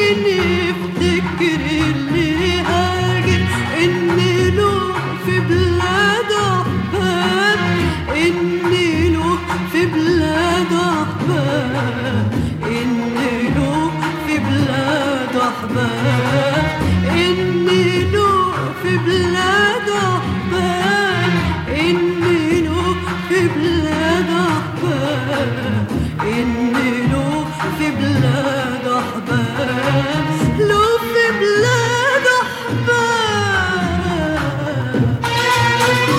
يمكن يفتكر اللي هاجر إن له في بلاد أحباب إن له في بلاد أحباب إن له في بلاد أحباب إن له في بلاد أحباب إن له في بلاد أحباب إن له في بلاد أحباب له في بلاد أحباب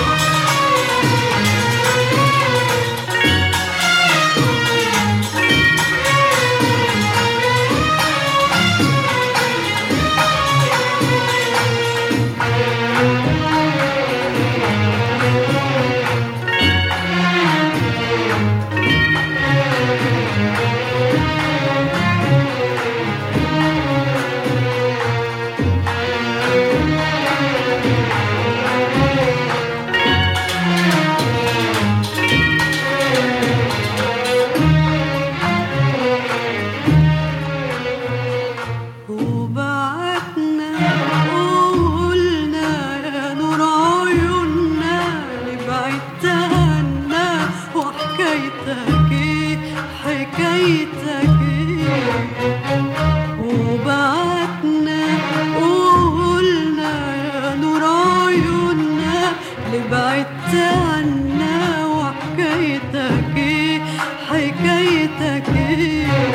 وبعتنا وقلنا يا نور عيوننا اللي بعدت عنا وحكايتك ايه حكايتك ايه وبعتنا وقلنا يا نور عيوننا اللي بعدت عنا وحكايتك ايه حكايتك ايه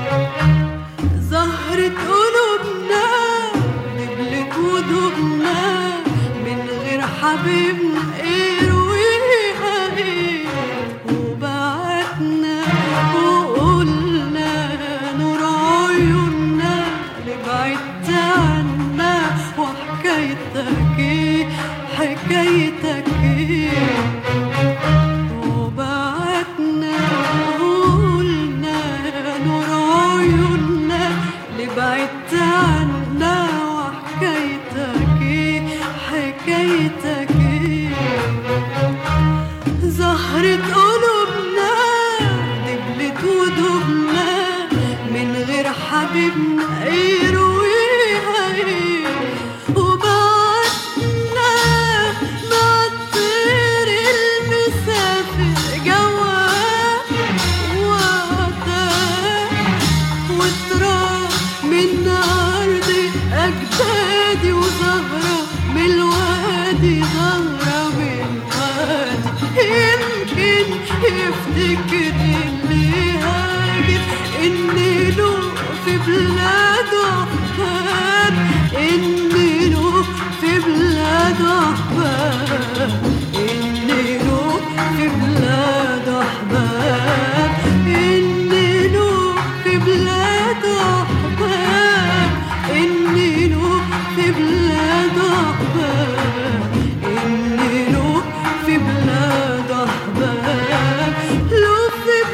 زهرة قلوبنا نبلت ودوبنا من غير حبيبنا ايه رويها ايه وبعتنا وقلنا نور عيوننا اللي بعدت عنا وحكايتك ايه حكايتك ايه وبعتنا وقلنا نور عيوننا اللي بعدت عنا وحكايتك ايه حكايتك ايه زهرة قلوبنا دبلت ودوبنا من غير حبيبنا ايه رويها ايه وبعتنا مع الطير المسافر جواه وعداه وتراب من أرض أجدادي وزهرة من الوادي زهرة من الوادي يمكن يفتكر اللي هاجر إن له في بلاده أحباب إن له في بلاده أحباب إن له في بلاده أحباب إن له في بلاده أحباب إن له في بلاده أحباب إن له في بلاده أحباب له في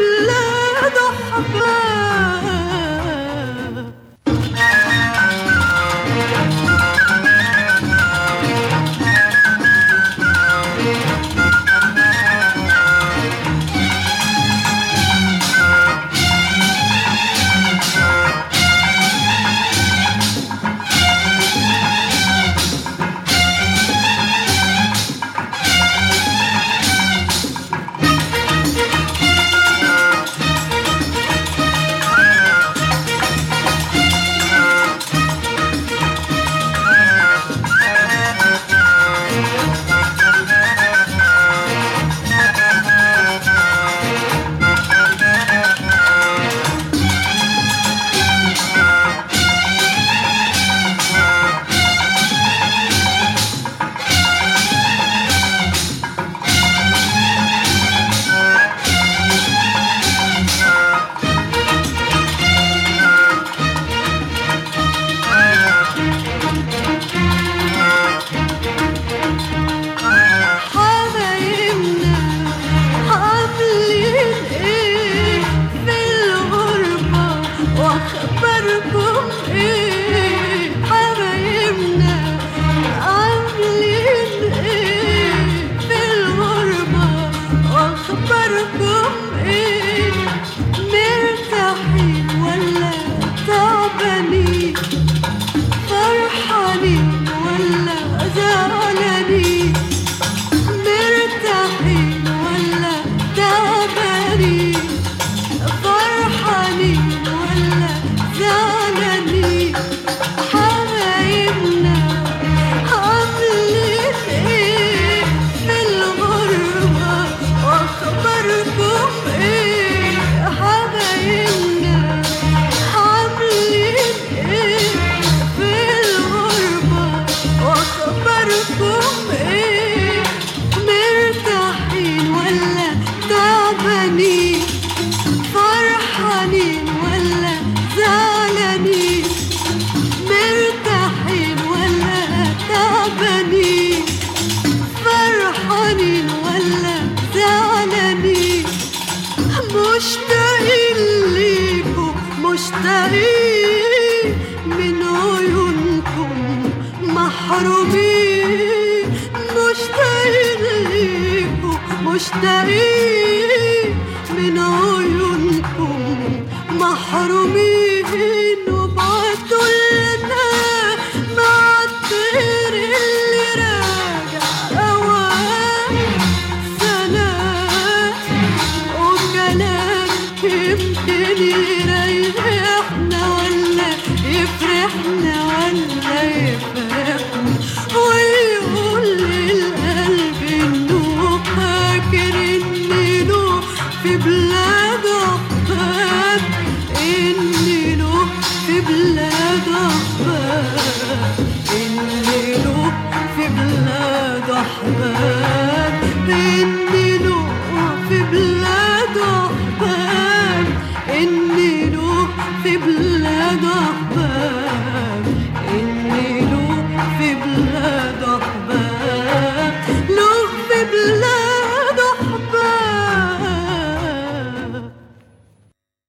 يفرحنا ولا يفرحنا ويقول للقلب انه فاكر ان له في بلاد احباب ان له في بلاد احباب ان له في بلاد احباب ان له في بلاد احباب ان له في بلاد احباب